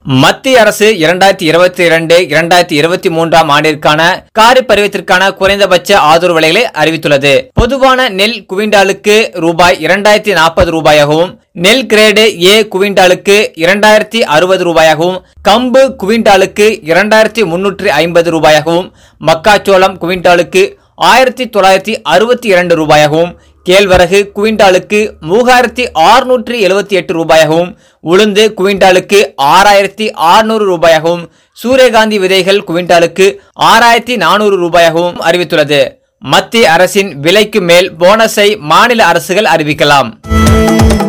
மத்திய அரசு இரண்டாயிரத்தி இருபத்தி இரண்டு இரண்டாயிரத்தி இருபத்தி மூன்றாம் ஆண்டிற்கான காரி பருவத்திற்கான குறைந்தபட்ச ஆதரவு விலைகளை அறிவித்துள்ளது பொதுவான நெல் குவிண்டாலுக்கு ரூபாய் இரண்டாயிரத்தி நாற்பது ரூபாயாகவும் நெல் கிரேடு ஏ குவிண்டாலுக்கு இரண்டாயிரத்தி அறுபது ரூபாயாகவும் கம்பு குவிண்டாலுக்கு இரண்டாயிரத்தி முன்னூற்றி ஐம்பது ரூபாயாகவும் மக்காச்சோளம் குவிண்டாலுக்கு ஆயிரத்தி தொள்ளாயிரத்தி அறுபத்தி இரண்டு ரூபாயாகவும் கேழ்வரகு குவிண்டாலுக்கு மூவாயிரத்தி ஆறுநூற்றி எழுபத்தி எட்டு ரூபாயாகவும் உளுந்து குவிண்டாலுக்கு ஆறாயிரத்தி ஆறுநூறு ரூபாயாகவும் சூரியகாந்தி விதைகள் குவிண்டாலுக்கு ஆறாயிரத்தி நானூறு ரூபாயாகவும் அறிவித்துள்ளது மத்திய அரசின் விலைக்கு மேல் போனஸை மாநில அரசுகள் அறிவிக்கலாம்